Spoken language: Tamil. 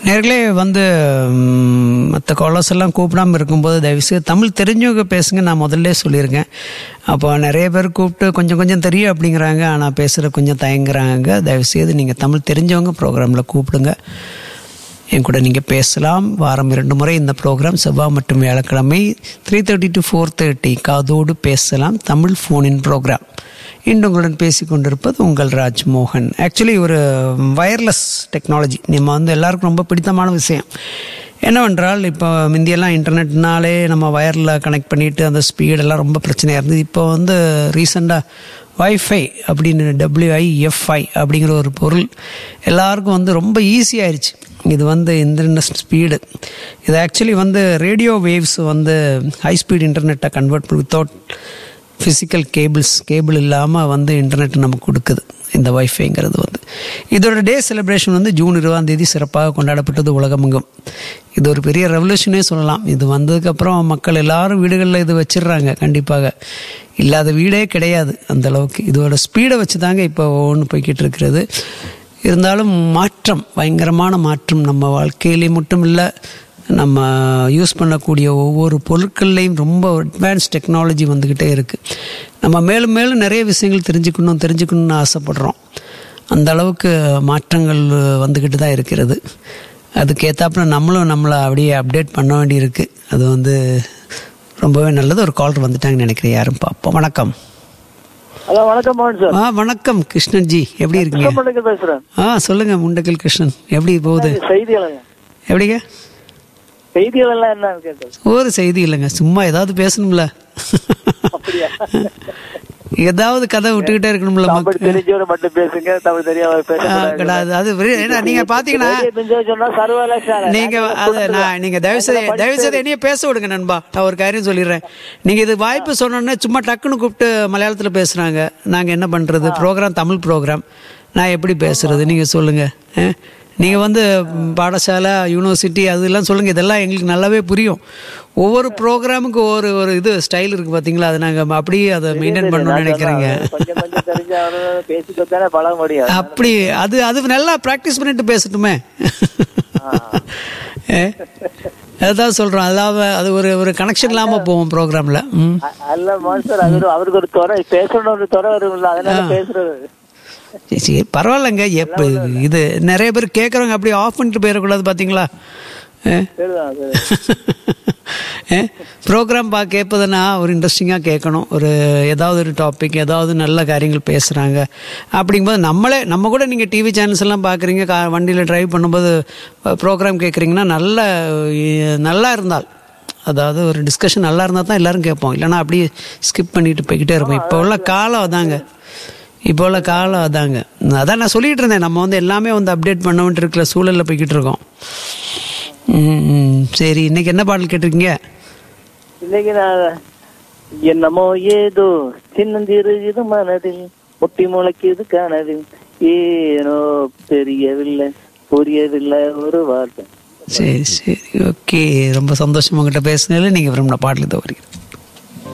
நேர்களே வந்து மற்ற காலர்ஸ் எல்லாம் கூப்பிடாம இருக்கும்போது தயவுசெய்து தமிழ் தெரிஞ்சவங்க பேசுங்க நான் முதல்ல சொல்லியிருக்கேன் அப்போ நிறைய பேர் கூப்பிட்டு கொஞ்சம் கொஞ்சம் தெரியும் அப்படிங்கிறாங்க ஆனால் பேசுகிற கொஞ்சம் தயங்குறாங்க தயவுசெய்து நீங்கள் தமிழ் தெரிஞ்சவங்க ப்ரோக்ராமில் கூப்பிடுங்க என் கூட நீங்கள் பேசலாம் வாரம் இரண்டு முறை இந்த ப்ரோக்ராம் செவ்வாய் மற்றும் வியாழக்கிழமை three thirty to four thirty காதோடு பேசலாம் தமிழ் ஃபோனின் ப்ரோக்ராம் இன்று உங்களுடன் பேசிக்கொண்டிருப்பது உங்கள் ராஜ்மோகன் ஆக்சுவலி ஒரு வயர்லெஸ் டெக்னாலஜி நம்ம வந்து எல்லாருக்கும் ரொம்ப பிடித்தமான விஷயம் என்னவென்றால் இப்போ முந்தியெல்லாம் இன்டர்நெட்னாலே நம்ம வயரில் கனெக்ட் பண்ணிவிட்டு அந்த ஸ்பீடெல்லாம் ரொம்ப பிரச்சனையாக இருந்தது இப்போ வந்து ரீசெண்டாக வைஃபை அப்படின்னு டபிள்யூஐஎஃப்ஐ அப்படிங்கிற ஒரு பொருள் எல்லாருக்கும் வந்து ரொம்ப ஈஸியாயிருச்சு இது வந்து இன்டர்நெட் ஸ்பீடு இது ஆக்சுவலி வந்து ரேடியோ வேவ்ஸ் வந்து ஹை ஸ்பீட் இன்டர்நெட்டை convert without physical cables cable இல்லாமல் வந்து இன்டர்நெட் நமக்கு கொடுக்குது இந்த வைஃபைங்கிறது வந்து இதோட டே செலிப்ரேஷன் வந்து ஜூன் இருபதாம் தேதி சிறப்பாக கொண்டாடப்பட்டது உலகமெங்கும் இது ஒரு பெரிய ரெவல்யூஷனே சொல்லலாம் இது வந்ததுக்கப்புறம் மக்கள் எல்லாரும் வீடுகளில் இது வச்சிடுறாங்க கண்டிப்பாக இல்லாத வீடே கிடையாது அந்த அளவுக்கு இதோட ஸ்பீடை வச்சு தாங்க இப்போ ஒன்று போய்கிட்டு இருக்கிறது இருந்தாலும் மாற்றம் பயங்கரமான மாற்றம் நம்ம வாழ்க்கையிலே மட்டும் இல்லை நம்ம யூஸ் பண்ணக்கூடிய ஒவ்வொரு பொருட்கள்லையும் ரொம்ப அட்வான்ஸ் டெக்னாலஜி வந்துக்கிட்டே இருக்குது நம்ம மேலும் மேலும் நிறைய விஷயங்கள் தெரிஞ்சுக்கணும் தெரிஞ்சுக்கணும்னு ஆசைப்படுறோம் அந்த அளவுக்கு மாற்றங்கள் வந்துக்கிட்டு தான் இருக்கிறது அதுக்கேற்றாப்புல நம்மளும் நம்மளை அப்படியே அப்டேட் பண்ண வேண்டியிருக்கு அது வந்து ரொம்பவே நல்லது ஒரு காலர் வந்துட்டாங்கன்னு நினைக்கிறேன் யாரும் பார்ப்போம் வணக்கம் ஹலோ வணக்கம் மோகன் சார் ஆ வணக்கம் கிருஷ்ணன் ஜி எப்படி இருக்கீங்க கிருஷ்ணமணிக்கு பேசுறேன் ஆ சொல்லுங்க முண்டக்கல் கிருஷ்ணன் எப்படி போகுது செய்திகள் எப்படிங்க செய்திகள் எல்லாம் என்னன்னு கேட்டது ஒரு செய்தி இல்லைங்க சும்மா ஏதாவது பேசணும்ல அப்படியா ஏதாவது கதை விட்டுக்கிட்டே இருக்கணும்ல தமிழ் மக்கள் தெரிஞ்சவரை மட்டும் பேசுங்க தமிழ் தெரியாம ஆ, பேச கிடையாது அது வெறும் ஏன்னா நீங்க பாத்தீங்கன்னா சொன்னா சர்வலட்சணம் நீங்க அது நான் நீங்க தயவுசெய்து தயவுசெய்து என்னைய பேச விடுங்க நண்பா நான் ஒரு காரியம் சொல்லிடுறேன் நீங்க இது வாய்ப்பு சொன்னோன்னே சும்மா டக்குன்னு கூப்பிட்டு மலையாளத்துல பேசுறாங்க நாங்க என்ன பண்றது ப்ரோக்ராம் தமிழ் ப்ரோக்ராம் நான் எப்படி பேசுறது நீங்க சொல்லுங்க ஆ? நீங்க வந்து ம், பாடசாலை யூனிவர்சிட்டி அதெல்லாம் சொல்லுங்க இதெல்லாம் எங்களுக்கு நல்லாவே புரியும் ஒவ்வொரு ப்ரோக்ராமுக்கு ஒரு ஒரு இது ஸ்டைல் இருக்கு பாத்தீங்களா அதை நாங்க அப்படியே அதை மெயின்டைன் பண்ணணும்னு நினைக்கிறீங்க கொஞ்சம் கொஞ்சம் தெரிஞ்ச பேசிக்கத்தானே பழக முடியாது அப்படி அது அது நல்லா ப்ராக்டிஸ் பண்ணிட்டு பேசட்டுமே ஏ? அதான் சொல்றோம் அதாவது அது ஒரு ஒரு கனெக்ஷன் இல்லாம போவோம் ப்ரோக்ராம்ல ம் அ- அல்ல மோகன் சார் அது ஒரு அவருக்கு ஒரு துறை பேசணும் ஒரு துறை வரும்ல அதனால பேசுறது சரி, சரி பரவாயில்லைங்க எப்ப இது நிறைய பேர் கேட்குறவங்க அப்படியே ஆஃப் பண்ணிட்டு போயிடக்கூடாது பார்த்தீங்களா சரிதான் சரி ப்ரோக்ராம் பா கேட்பதுன்னா ஒரு இன்ட்ரெஸ்டிங்காக கேட்கணும் ஒரு ஏதாவது ஒரு டாபிக் ஏதாவது நல்ல காரியங்கள் பேசுகிறாங்க அப்படிங்கும்போது நம்மளே நம்ம கூட நீங்கள் டிவி சேனல்ஸ் எல்லாம் பார்க்குறீங்க கா வண்டியில் டிரைவ் பண்ணும்போது ப்ரோக்ராம் கேட்குறீங்கன்னா நல்ல அஹ், நல்லா இருந்தால் அதாவது ஒரு டிஸ்கஷன் நல்லா இருந்தால் தான் எல்லாரும் கேட்போம் இல்லைன்னா அப்படியே ஸ்கிப் பண்ணிட்டு போய்கிட்டே இருப்போம் இப்போ உள்ள காலம் அதாங்க இப்போ உள்ள காலம் அதாங்க அதான் நான் சொல்லிட்டு இருந்தேன் நம்ம வந்து எல்லாமே வந்து அப்டேட் பண்ண இருக்கிற சூழலில் போய்கிட்டு இருக்கோம் ம், ம். சரி இன்னைக்கு என்ன பாடல் கேட்டிருக்கீங்க இன்னைக்கு நான் என்னமோ ஏதோ சின்னந்திரு இது மனதில் முட்டி முளைக்குது கனவில் ஏனோ தெரியவில்லை புரியவில்லை ஒரு வார்த்தை சரி சரி ஓகே ரொம்ப சந்தோஷம் உங்ககிட்ட பேசுனதில் நீங்கள் விரும்பின பாடல் இதை வருகிறது